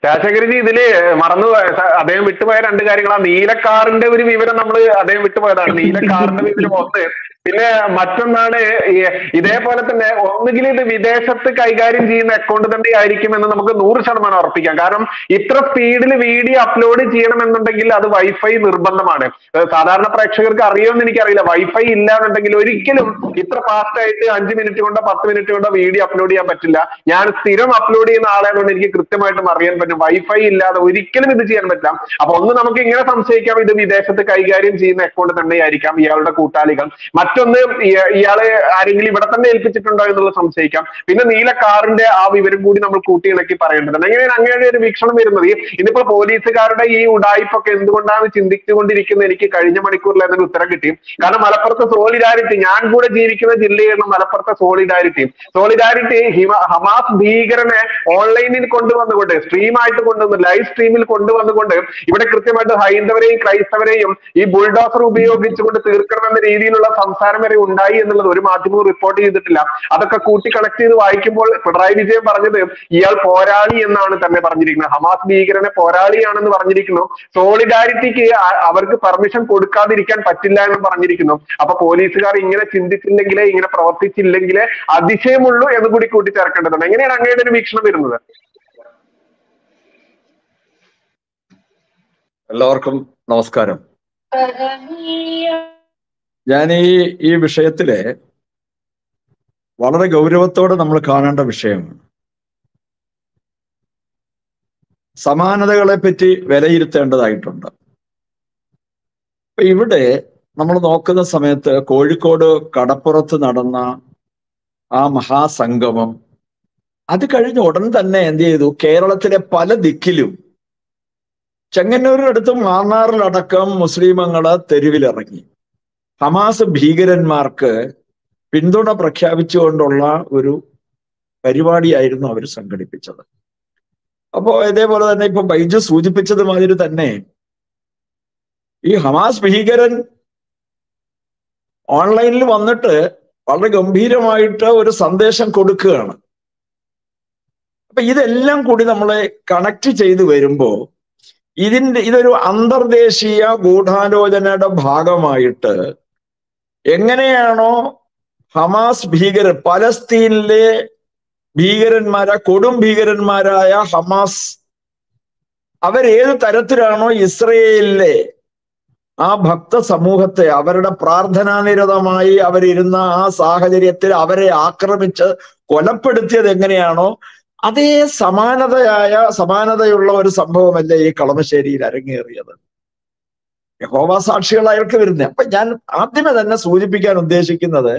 രാജശേഖരജി ഇതില് മറന്നു പോയ- സ- അദ്ദേഹം വിട്ടുപോയ രണ്ട് കാര്യങ്ങൾ ആ നീലക്കാറിന്റെ ഒരു വിവരം നമ്മൾ അദ്ദേഹം വിട്ടുപോയതാണ് നീലക്കാറിന്റെ വിവരം ഒന്ന് പിന്നെ മറ്റൊന്നാണ് ഈ ഇതേപോലെ തന്നെ ഒന്നുകിൽ ഇത് വിദേശത്ത് കൈകാര്യം ചെയ്യുന്ന അക്കൗണ്ട് തന്നെ ആയിരിക്കുമെന്ന് നമുക്ക് നൂറ് ശതമാനം ഉറപ്പിക്കാം കാരണം ഇത്ര സ്പീഡിൽ വീഡിയോ അപ്ലോഡ് ചെയ്യണമെന്നുണ്ടെങ്കിൽ അത് വൈഫൈ നിർബന്ധമാണ് ഏഹ് സാധാരണ പ്രേക്ഷകർക്ക് അറിയുമെന്ന് എനിക്കറിയില്ല വൈഫൈ ഇല്ല എന്നുണ്ടെങ്കിൽ ഒരിക്കലും ഇത്ര ഫാസ്റ്റ് ആയിട്ട് അഞ്ച് മിനിറ്റ് കൊണ്ടോ പത്ത് മിനിറ്റ് കൊണ്ടോ വീഡിയോ അപ്ലോഡ് ചെയ്യാൻ പറ്റില്ല ഞാൻ സ്ഥിരം അപ്ലോഡ് ചെയ്യുന്ന ആളായതുകൊണ്ട് എനിക്ക് കൃത്യമായിട്ടും അറിയാൻ പറ്റും വൈഫൈ ഇല്ലാതെ ഒരിക്കലും ഇത് ചെയ്യാൻ പറ്റില്ല അപ്പൊ ഒന്ന് നമുക്ക് ഇങ്ങനെ സംശയിക്കാം ഇത് വിദേശത്ത് കൈകാര്യം ചെയ്യുന്ന അക്കൗണ്ട് തന്നെയായിരിക്കാം ഇയാളുടെ കൂട്ടാളികൾ മറ്റൊന്ന് ഇയ- ഇയാളെ ആരെങ്കിലും ഇവിടെ തന്നെ ഏൽപ്പിച്ചിട്ടുണ്ടോ എന്നുള്ളത് സംശയിക്കാം പിന്നെ നീല കാറിന്റെ ആ വിവരം കൂടി നമ്മൾ കൂട്ടിയിണക്കി പറയേണ്ടതുണ്ട് എങ്ങനെയാണ് അങ്ങനെ ഒരു വീക്ഷണം വരുന്നത് ഈ- ഇതിപ്പോ പോലീസുകാരുടെ ഈ ഉടായ്പൊക്കെ എന്തുകൊണ്ടാണ് ചിന്തിച്ചുകൊണ്ടിരിക്കുന്നത് എനിക്ക് കഴിഞ്ഞ മണിക്കൂറിൽ അതിന് ഉത്തരം കിട്ടി കാരണം മലപ്പുറത്ത് സോളിഡാരിറ്റി ഞാൻ കൂടെ ജീവിക്കുന്ന ജില്ലയാണ് മലപ്പുറത്തെ സോളിഡാരിറ്റി സോളിഡാരിറ്റി ഹിമ ഹമാസ് ഭീകരനെ ഓൺലൈനിൽ കൊണ്ടുവന്നുകൊണ്ട് സ്ട്രീം ആയിട്ട് കൊണ്ടുവന്ന് ലൈവ് സ്ട്രീമിൽ കൊണ്ടുവന്നുകൊണ്ട് ഇവിടെ കൃത്യമായിട്ട് ഹൈന്ദവരെയും ക്രൈസ്തവരെയും ഈ ബുൾഡോസർ ഉപയോഗിച്ചുകൊണ്ട് തീർക്കണമെന്ന രീതിയിലുള്ള സംസാരം വരെ ഉണ്ടായി എന്നുള്ളത് ഒരു മാധ്യമവും റിപ്പോർട്ട് ചെയ്തിട്ടില്ല അതൊക്കെ കൂട്ടി കണക്ട് ചെയ്ത് വായിക്കുമ്പോൾ പിണറായി വിജയൻ പറഞ്ഞത് ഇയാൾ പോരാളി എന്നാണ് തന്നെ പറഞ്ഞിരിക്കുന്നത് ഹമാസ് ഭീകരനെ പോരാളിയാണെന്ന് പറഞ്ഞിരിക്കുന്നു സോളിഡാരിറ്റിക്ക് ആ- അവർക്ക് പെർമിഷൻ കൊടുക്കാതിരിക്കാൻ പറ്റില്ല എന്ന് പറഞ്ഞിരിക്കുന്നു അപ്പൊ പോലീസുകാർ ഇങ്ങനെ ചിന്തിച്ചില്ലെങ്കിലേ ഇങ്ങനെ പ്രവർത്തിച്ചില്ലെങ്കിലേ അതിശയമുള്ളൂ എന്ന് കൂടി കൂട്ടിച്ചേർക്കേണ്ടതുണ്ട് എങ്ങനെയാണ് അങ്ങയുടെ ഒരു വീക്ഷണം വരുന്നത് എല്ലാവർക്കും നമസ്കാരം ഞാൻ ഈ ഈ വിഷയത്തില് വളരെ ഗൗരവത്തോടെ നമ്മൾ കാണേണ്ട വിഷയമാണ് സമാനതകളെ പറ്റി വിലയിരുത്തേണ്ടതായിട്ടുണ്ട് അപ്പൊ ഇവിടെ നമ്മൾ നോക്കുന്ന സമയത്ത് കോഴിക്കോട് കടപ്പുറത്ത് നടന്ന ആ മഹാസംഗമം അത് കഴിഞ്ഞ ഉടൻ തന്നെ എന്ത് ചെയ്തു കേരളത്തിലെ പല ദിക്കിലും ചെങ്ങന്നൂരിനടുത്തും മാന്നാറിലടക്കം മുസ്ലിമങ്ങള് തെരുവിലിറങ്ങി ഹമാസ് ഭീകരന്മാർക്ക് പിന്തുണ പ്രഖ്യാപിച്ചുകൊണ്ടുള്ള ഒരു പരിപാടിയായിരുന്നു അവർ സംഘടിപ്പിച്ചത് അപ്പോ ഇതേപോലെ തന്നെ ഇപ്പൊ ബൈജു സൂചിപ്പിച്ചത് മാതിരി തന്നെ ഈ ഹമാസ് ഭീകരൻ ഓൺലൈനിൽ വന്നിട്ട് വളരെ ഗംഭീരമായിട്ട് ഒരു സന്ദേശം കൊടുക്കുകയാണ് അപ്പൊ ഇതെല്ലാം കൂടി നമ്മളെ കണക്ട് ചെയ്ത് വരുമ്പോ ഇതിന്റെ ഇതൊരു അന്തർദേശീയ ഗൂഢാലോചനയുടെ ഭാഗമായിട്ട് എങ്ങനെയാണോ ഹമാസ് ഭീകരർ പലസ്തീനിലെ ഭീകരന്മാരായ കൊടും ഭീകരന്മാരായ ഹമാസ് അവരേത് തരത്തിലാണോ ഇസ്രയേലിലെ ആ ഭക്ത സമൂഹത്തെ അവരുടെ പ്രാർത്ഥനാനിരതമായി അവരിരുന്ന ആ സാഹചര്യത്തിൽ അവരെ ആക്രമിച്ച് കൊലപ്പെടുത്തിയത് എങ്ങനെയാണോ അതേ സമാനതയായ സമാനതയുള്ള ഒരു സംഭവമല്ലേ ഈ കളമശ്ശേരിയിൽ അരങ്ങേറിയത് യഹോവ സാക്ഷികളായിട്ട് വരുന്നത് അപ്പൊ ഞാൻ ആദ്യമേ തന്നെ സൂചിപ്പിക്കാൻ ഉദ്ദേശിക്കുന്നത്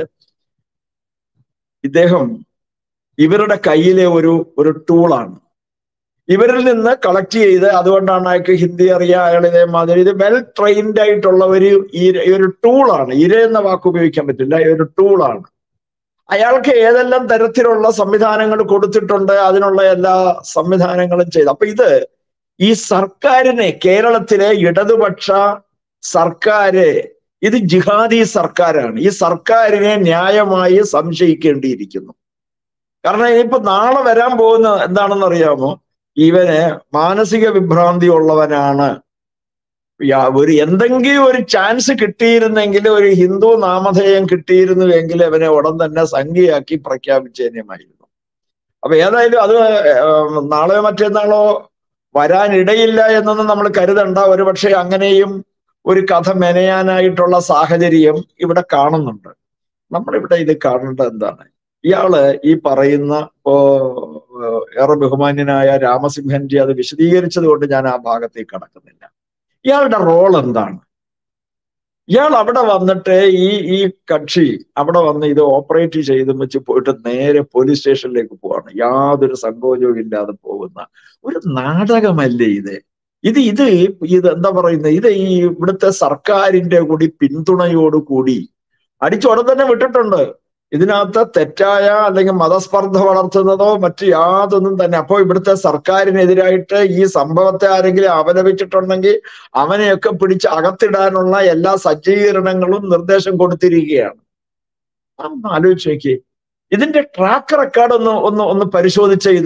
ഇദ്ദേഹം ഇവരുടെ കയ്യിലെ ഒരു ഒരു ടൂളാണ് ഇവരിൽ നിന്ന് കളക്ട് ചെയ്ത് അതുകൊണ്ടാണ് അയാൾക്ക് ഹിന്ദി അറിയാം അയാൾ ഇതേമാതിരി ഇത് വെൽ ട്രെയിൻഡ് ആയിട്ടുള്ള ഒരു ഈ- ഈ ഒരു ടൂളാണ് ഇര എന്ന വാക്ക് ഉപയോഗിക്കാൻ പറ്റില്ല ഈ ഒരു ടൂളാണ് അയാൾക്ക് ഏതെല്ലാം തരത്തിലുള്ള സംവിധാനങ്ങൾ കൊടുത്തിട്ടുണ്ട് അതിനുള്ള എല്ലാ സംവിധാനങ്ങളും ചെയ്തു അപ്പൊ ഇത് ഈ സർക്കാരിനെ കേരളത്തിലെ ഇടതുപക്ഷ സർക്കാര് ഇത് ജിഹാദി സർക്കാരാണ് ഈ സർക്കാരിനെ ന്യായമായി സംശയിക്കേണ്ടിയിരിക്കുന്നു കാരണം ഇനിയിപ്പോ നാളെ വരാൻ പോകുന്ന എന്താണെന്ന് അറിയാമോ ഇവന് മാനസിക വിഭ്രാന്തി ഉള്ളവനാണ് യാ- ഒരു എന്തെങ്കിലും ഒരു ചാൻസ് കിട്ടിയിരുന്നെങ്കിൽ ഒരു ഹിന്ദു നാമധേയം കിട്ടിയിരുന്നുവെങ്കിൽ അവനെ ഉടൻ തന്നെ സംഖ്യയാക്കി പ്രഖ്യാപിച്ചേനെയുമായിരുന്നു അപ്പൊ ഏതായാലും അത് ഏർ നാളെയോ മറ്റന്നാളോ വരാനിടയില്ല എന്നൊന്നും നമ്മൾ കരുതണ്ട ഒരുപക്ഷെ അങ്ങനെയും ഒരു കഥ മെനയാനായിട്ടുള്ള സാഹചര്യം ഇവിടെ കാണുന്നുണ്ട് നമ്മളിവിടെ ഇത് കാണേണ്ടത് എന്താണ് ഇയാള് ഈ പറയുന്ന ഇപ്പോ ഏർ ഏറെ ബഹുമാന്യനായ രാമസിംഹൻജി അത് വിശദീകരിച്ചത് കൊണ്ട് ഞാൻ ആ ഭാഗത്തേക്ക് കടക്കുന്നില്ല ഇയാളുടെ റോൾ എന്താണ് ഇയാൾ അവിടെ വന്നിട്ട് ഈ ഈ കക്ഷി അവിടെ വന്ന് ഇത് ഓപ്പറേറ്റ് ചെയ്ത് വെച്ച് പോയിട്ട് നേരെ പോലീസ് സ്റ്റേഷനിലേക്ക് പോവാണ് യാതൊരു സങ്കോചവും ഇല്ലാതെ പോകുന്ന ഒരു നാടകമല്ലേ ഇത് ഇത് ഇത് ഇത് എന്താ പറയുന്നത് ഇത് ഈ ഇവിടുത്തെ സർക്കാരിന്റെ കൂടി പിന്തുണയോട് കൂടി അടിച്ചുടൻ തന്നെ വിട്ടിട്ടുണ്ട് ഇതിനകത്ത് തെറ്റായ അല്ലെങ്കിൽ മതസ്പർദ്ധ വളർത്തുന്നതോ മറ്റു യാതൊന്നും തന്നെ അപ്പോൾ ഇവിടുത്തെ സർക്കാരിനെതിരായിട്ട് ഈ സംഭവത്തെ ആരെങ്കിലും അപലപിച്ചിട്ടുണ്ടെങ്കിൽ അവനെയൊക്കെ പിടിച്ച് അകത്തിടാനുള്ള എല്ലാ സജ്ജീകരണങ്ങളും നിർദ്ദേശം കൊടുത്തിരിക്കുകയാണ് ഒന്ന് ആലോചിച്ച് നോക്കിയേ ഇതിന്റെ ട്രാക്ക് റെക്കോർഡ് ഒന്ന് ഒന്ന് ഒന്ന് പരിശോധിച്ച ഇത്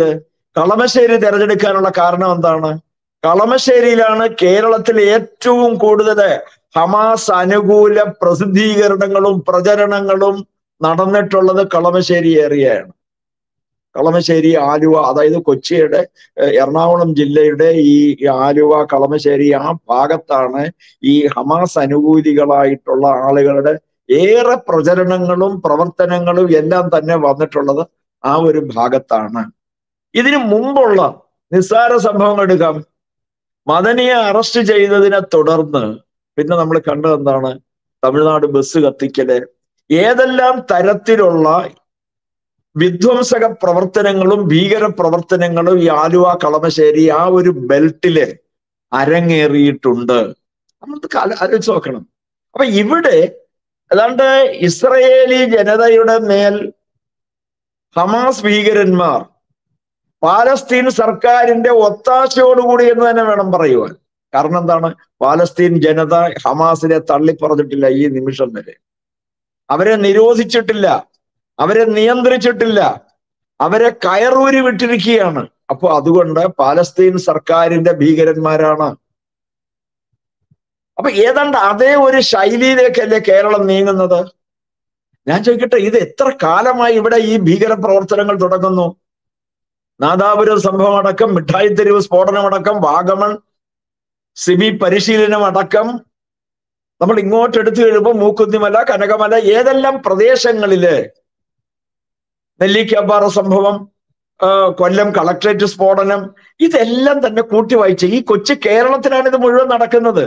കളമശ്ശേരി തിരഞ്ഞെടുക്കാനുള്ള കാരണം എന്താണ് കളമശ്ശേരിയിലാണ് കേരളത്തിൽ ഏറ്റവും കൂടുതൽ ഹമാസ് അനുകൂല പ്രസിദ്ധീകരണങ്ങളും പ്രചരണങ്ങളും നടന്നിട്ടുള്ളത് കളമശ്ശേരി ഏറിയയാണ് കളമശ്ശേരി ആലുവ അതായത് കൊച്ചിയുടെ എറണാകുളം ജില്ലയുടെ ഈ ആലുവ കളമശ്ശേരി ആ ഭാഗത്താണ് ഈ ഹമാസ് അനുകൂലികളായിട്ടുള്ള ആളുകളുടെ ഏറെ പ്രചരണങ്ങളും പ്രവർത്തനങ്ങളും എല്ലാം തന്നെ വന്നിട്ടുള്ളത് ആ ഒരു ഭാഗത്താണ് ഇതിനു മുമ്പുള്ള നിസ്സാര സംഭവങ്ങൾ എടുക്കാം മദനിയെ അറസ്റ്റ് ചെയ്തതിനെ തുടർന്ന് പിന്നെ നമ്മൾ കണ്ടത് എന്താണ് തമിഴ്നാട് ബസ് കത്തിക്കല് ഏതെല്ലാം തരത്തിലുള്ള വിധ്വംസക പ്രവർത്തനങ്ങളും ഭീകര പ്രവർത്തനങ്ങളും ഈ ആലുവ കളമശ്ശേരി ആ ഒരു ബെൽറ്റില് അരങ്ങേറിയിട്ടുണ്ട് നമുക്ക് ആലോചിച്ച് നോക്കണം അപ്പൊ ഇവിടെ ഏതാണ്ട് ഇസ്രയേലി ജനതയുടെ മേൽ ഹമാസ് ഭീകരന്മാർ പാലസ്തീൻ സർക്കാരിന്റെ ഒത്താശയോടുകൂടി എന്ന് തന്നെ വേണം പറയുവാൻ കാരണം എന്താണ് പാലസ്തീൻ ജനത ഹമാസിനെ തള്ളിപ്പറഞ്ഞിട്ടില്ല ഈ നിമിഷം വരെ അവരെ നിരോധിച്ചിട്ടില്ല അവരെ നിയന്ത്രിച്ചിട്ടില്ല അവരെ കയറൂരി വിട്ടിരിക്കുകയാണ് അപ്പൊ അതുകൊണ്ട് പാലസ്തീൻ സർക്കാരിന്റെ ഭീകരന്മാരാണ് അപ്പൊ ഏതാണ്ട് അതേ ഒരു ശൈലിയിലേക്കല്ലേ കേരളം നീങ്ങുന്നത് ഞാൻ ചോദിക്കട്ടെ ഇത് എത്ര കാലമായി ഇവിടെ ഈ ഭീകര പ്രവർത്തനങ്ങൾ തുടങ്ങുന്നു നാദാപുരം സംഭവം അടക്കം മിഠായി തെരുവ് സ്ഫോടനമടക്കം വാഗമൺ സിബി പരിശീലനം അടക്കം നമ്മൾ ഇങ്ങോട്ട് എടുത്തു കഴിയുമ്പോൾ മൂക്കുന്നിമല കനകമല ഏതെല്ലാം പ്രദേശങ്ങളില് നെല്ലിക്കാപ്പാറ സംഭവം കൊല്ലം കളക്ട്രേറ്റ് സ്ഫോടനം ഇതെല്ലാം തന്നെ കൂട്ടി വായിച്ച് ഈ കൊച്ചു കേരളത്തിലാണ് ഇത് മുഴുവൻ നടക്കുന്നത്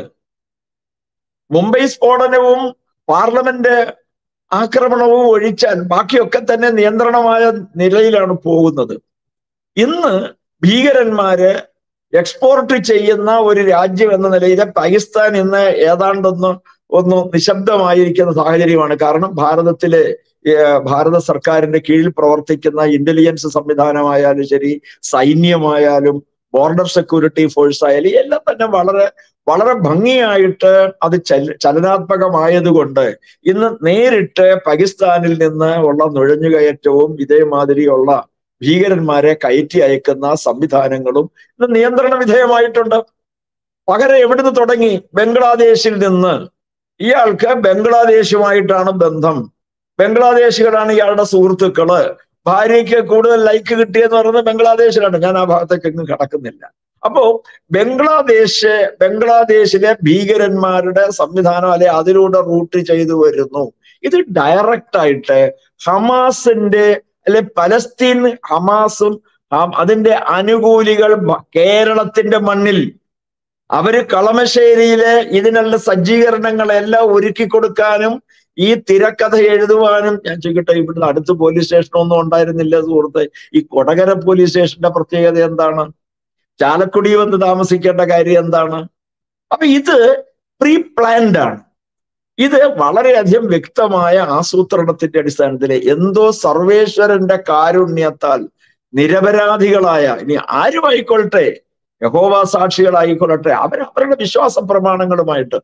മുംബൈ സ്ഫോടനവും പാർലമെന്റ് ആക്രമണവും ഒഴിച്ചാൽ ബാക്കിയൊക്കെ തന്നെ നിയന്ത്രണമായ നിലയിലാണ് പോകുന്നത് ഇന്ന് ഭീകരന്മാര് എക്സ്പോർട്ട് ചെയ്യുന്ന ഒരു രാജ്യം എന്ന നിലയിൽ പാകിസ്ഥാൻ ഇന്ന് ഏതാണ്ടൊന്ന് ഒന്ന് നിശബ്ദമായിരിക്കുന്ന സാഹചര്യമാണ് കാരണം ഭാരതത്തിലെ ഭാരത സർക്കാരിന്റെ കീഴിൽ പ്രവർത്തിക്കുന്ന ഇന്റലിജൻസ് സംവിധാനമായാലും ശരി സൈന്യമായാലും ബോർഡർ സെക്യൂരിറ്റി ഫോഴ്സ് ആയാലും എല്ലാം തന്നെ വളരെ വളരെ ഭംഗിയായിട്ട് അത് ചല ചലനാത്മകമായതുകൊണ്ട് ഇന്ന് നേരിട്ട് പാകിസ്ഥാനിൽ നിന്ന് ഉള്ള നുഴഞ്ഞുകയറ്റവും ഇതേമാതിരിയുള്ള ഭീകരന്മാരെ കയറ്റി അയക്കുന്ന സംവിധാനങ്ങളും ഇന്ന് നിയന്ത്രണ വിധേയമായിട്ടുണ്ട് പകരം എവിടുന്ന് തുടങ്ങി ബംഗ്ലാദേശിൽ നിന്ന് ഇയാൾക്ക് ബംഗ്ലാദേശുമായിട്ടാണ് ബന്ധം ബംഗ്ലാദേശികളാണ് ഇയാളുടെ സുഹൃത്തുക്കള് ഭാര്യയ്ക്ക് കൂടുതൽ ലൈക്ക് കിട്ടിയെന്ന് പറയുന്നത് ബംഗ്ലാദേശിലാണ് ഞാൻ ആ ഭാഗത്തേക്ക് എങ്ങും കടക്കുന്നില്ല അപ്പോ ബംഗ്ലാദേശ് ബംഗ്ലാദേശിലെ ഭീകരന്മാരുടെ സംവിധാനം അല്ലെ അതിലൂടെ റൂട്ട് ചെയ്തു വരുന്നു ഇത് ഡയറക്റ്റ് ആയിട്ട് ഹമാസിന്റെ അല്ലെ പലസ്തീൻ ഹമാസും അതിന്റെ അനുകൂലികൾ കേരളത്തിന്റെ മണ്ണിൽ അവര് കളമശ്ശേരിയിലെ ഇതിനുള്ള സജ്ജീകരണങ്ങളെല്ലാം ഒരുക്കി കൊടുക്കാനും ഈ തിരക്കഥ എഴുതുവാനും ഞാൻ ചോദിക്കട്ടെ ഇവിടുന്ന് അടുത്ത് പോലീസ് സ്റ്റേഷനൊന്നും ഉണ്ടായിരുന്നില്ല സുഹൃത്തെ ഈ കൊടകര പോലീസ് സ്റ്റേഷന്റെ പ്രത്യേകത എന്താണ് ചാലക്കുടി വന്ന് താമസിക്കേണ്ട കാര്യം എന്താണ് അപ്പൊ ഇത് പ്രീ പ്ലാൻഡ് ആണ് ഇത് വളരെയധികം വ്യക്തമായ ആസൂത്രണത്തിന്റെ അടിസ്ഥാനത്തിൽ എന്തോ സർവേശ്വരന്റെ കാരുണ്യത്താൽ നിരപരാധികളായ ഇനി ആരും ആയിക്കൊള്ളട്ടെ യഹോവ സാക്ഷികളായിക്കൊള്ളട്ടെ അവർ അവരുടെ വിശ്വാസ പ്രമാണങ്ങളുമായിട്ട്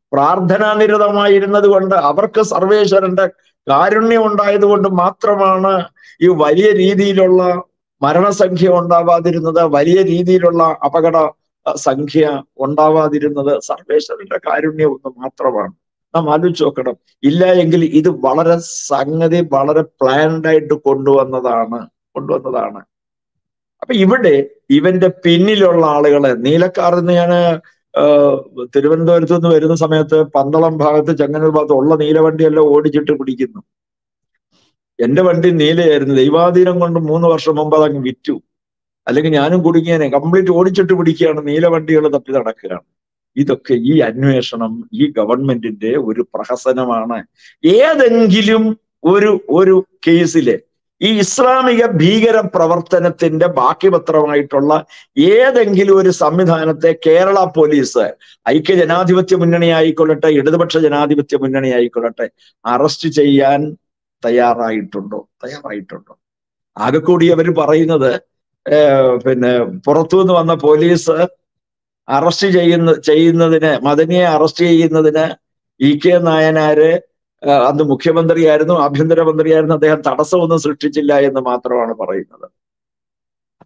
പ്രാർത്ഥനാനിരതമായിരുന്നത് കൊണ്ട് അവർക്ക് സർവേശ്വരന്റെ കാരുണ്യം ഉണ്ടായത് കൊണ്ട് മാത്രമാണ് ഈ വലിയ രീതിയിലുള്ള മരണസംഖ്യ ഉണ്ടാവാതിരുന്നത് വലിയ രീതിയിലുള്ള അപകട സംഖ്യ ഉണ്ടാവാതിരുന്നത് സർവേശ്വരന്റെ കാരുണ്യം ഒന്ന് മാത്രമാണ് നാം ആലോചിച്ച് നോക്കണം ഇല്ല എങ്കിൽ ഇത് വളരെ സംഗതി വളരെ പ്ലാൻഡ് ആയിട്ട് കൊണ്ടുവന്നതാണ് കൊണ്ടുവന്നതാണ് അപ്പൊ ഇവിടെ ഇവന്റെ പിന്നിലുള്ള ആളുകളെ നീലക്കാറിൽ നിന്ന് ഞാൻ തിരുവനന്തപുരത്ത് നിന്ന് വരുന്ന സമയത്ത് പന്തളം ഭാഗത്ത് ചെങ്ങന്നൂർ ഭാഗത്ത് ഉള്ള നീലവണ്ടിയെല്ലാം ഓടിച്ചിട്ട് പിടിക്കുന്നു എന്റെ വണ്ടി നീലയായിരുന്നു ദൈവാധീനം കൊണ്ട് മൂന്ന് വർഷം മുമ്പ് അതങ്ങ് വിറ്റു അല്ലെങ്കിൽ ഞാനും കുടുങ്ങിയനെ കംപ്ലീറ്റ് ഓടിച്ചിട്ട് പിടിക്കുകയാണ് നീലവണ്ടികൾ തപ്പി നടക്കുകയാണ് ഇതൊക്കെ ഈ അന്വേഷണം ഈ ഗവൺമെന്റിന്റെ ഒരു പ്രഹസനമാണ് ഏതെങ്കിലും ഒരു ഒരു കേസിലെ ഈ ഇസ്ലാമിക ഭീകര പ്രവർത്തനത്തിന്റെ ബാക്കി പത്രമായിട്ടുള്ള ഏതെങ്കിലും ഒരു സംവിധാനത്തെ കേരള പോലീസ് ഐക്യ ജനാധിപത്യ മുന്നണി ആയിക്കൊള്ളട്ടെ ഇടതുപക്ഷ ജനാധിപത്യ മുന്നണി ആയിക്കൊള്ളട്ടെ അറസ്റ്റ് ചെയ്യാൻ തയ്യാറായിട്ടുണ്ടോ തയ്യാറായിട്ടുണ്ടോ ആകെ കൂടി അവർ പറയുന്നത് പിന്നെ പുറത്തുനിന്ന് വന്ന പോലീസ് അറസ്റ്റ് ചെയ്യുന്ന ചെയ്യുന്നതിന് മദനിയെ അറസ്റ്റ് ചെയ്യുന്നതിന് ഇ കെ നായനാര് അന്ന് മുഖ്യമന്ത്രിയായിരുന്നു ആഭ്യന്തരമന്ത്രിയായിരുന്നു അദ്ദേഹം തടസ്സമൊന്നും സൃഷ്ടിച്ചില്ല എന്ന് മാത്രമാണ് പറയുന്നത്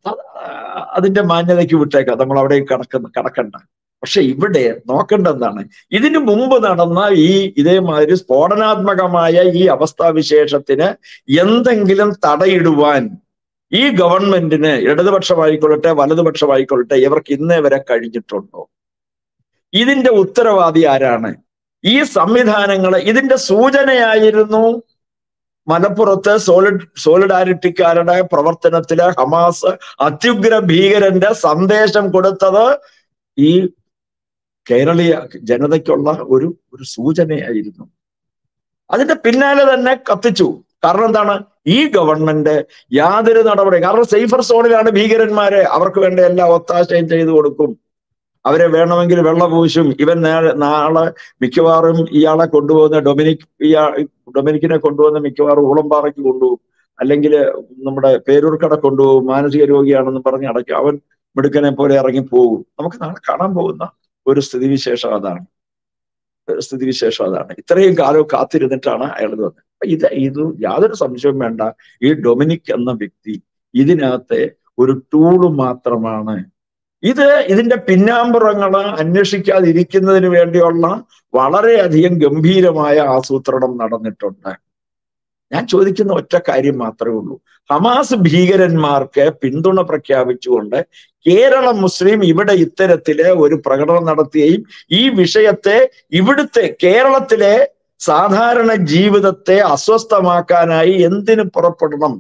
അതിന്റെ മാന്യതയ്ക്ക് വിട്ടേക്കാം നമ്മൾ അവിടെ കടക്കുന്ന കടക്കണ്ട പക്ഷെ ഇവിടെ നോക്കേണ്ട എന്താണ് ഇതിനു മുമ്പ് നടന്ന ഈ ഇതേമാതിരി സ്ഫോടനാത്മകമായ ഈ അവസ്ഥാവിശേഷത്തിന് എന്തെങ്കിലും തടയിടുവാൻ ഈ ഗവൺമെന്റിന് ഇടതുപക്ഷമായിക്കൊള്ളട്ടെ വലതുപക്ഷമായിക്കൊള്ളട്ടെ ഇവർക്ക് ഇന്നേ വരെ കഴിഞ്ഞിട്ടുണ്ടോ ഇതിന്റെ ഉത്തരവാദി ആരാണ് ഈ സംവിധാനങ്ങളെ ഇതിന്റെ സൂചനയായിരുന്നു മലപ്പുറത്ത് സോളിഡ് സോളിഡാരിറ്റിക്കാരുടെ പ്രവർത്തനത്തില് ഹമാസ് അത്യുഗ്ര ഭീകരന്റെ സന്ദേശം കൊടുത്തത് ഈ കേരളീയ ജനതയ്ക്കുള്ള ഒരു ഒരു സൂചനയായിരുന്നു അതിന്റെ പിന്നാലെ തന്നെ കത്തിച്ചു കാരണം എന്താണ് ഈ ഗവൺമെന്റ് യാതൊരു നടപടി കാരണം സേഫർ സോണിലാണ് ഭീകരന്മാരെ അവർക്ക് വേണ്ട എല്ലാ ഒത്താശയും ചെയ്തു കൊടുക്കും അവരെ വേണമെങ്കിൽ വെള്ളപൂശും ഇവൻ നാളെ മിക്കവാറും ഇയാളെ കൊണ്ടുപോകുന്ന ഡൊമിനിക് ഇയാ ഡൊമിനിക്കിനെ കൊണ്ടുവന്ന് മിക്കവാറും ഊളംപാറയ്ക്ക് കൊണ്ടുപോകും അല്ലെങ്കിൽ നമ്മുടെ പേരൂർക്കട കൊണ്ടുപോകും മാനസിക രോഗിയാണെന്ന് പറഞ്ഞ് അടയ്ക്കും അവൻ മിടുക്കനെ പോലെ ഇറങ്ങി പോകും നമുക്ക് നാളെ കാണാൻ പോകുന്ന ഒരു സ്ഥിതിവിശേഷം അതാണ് സ്ഥിതിവിശേഷം അതാണ് ഇത്രയും കാലം കാത്തിരുന്നിട്ടാണ് അയാൾ ഇത് വന്നത് അപ്പൊ ഇത് ഇത് യാതൊരു സംശയവും വേണ്ട ഈ ഡൊമിനിക് എന്ന വ്യക്തി ഇതിനകത്തെ ഒരു ടൂള് മാത്രമാണ് ഇത് ഇതിന്റെ പിന്നാമ്പുറങ്ങൾ അന്വേഷിക്കാതിരിക്കുന്നതിന് വേണ്ടിയുള്ള വളരെയധികം ഗംഭീരമായ ആസൂത്രണം നടന്നിട്ടുണ്ട് ഞാൻ ചോദിക്കുന്ന ഒറ്റ കാര്യം മാത്രമേ ഉള്ളൂ ഹമാസ് ഭീകരന്മാർക്ക് പിന്തുണ പ്രഖ്യാപിച്ചുകൊണ്ട് കേരള മുസ്ലിം ഇവിടെ ഇത്തരത്തില് ഒരു പ്രകടനം നടത്തുകയും ഈ വിഷയത്തെ ഇവിടുത്തെ കേരളത്തിലെ സാധാരണ ജീവിതത്തെ അസ്വസ്ഥമാക്കാനായി എന്തിനു പുറപ്പെടണം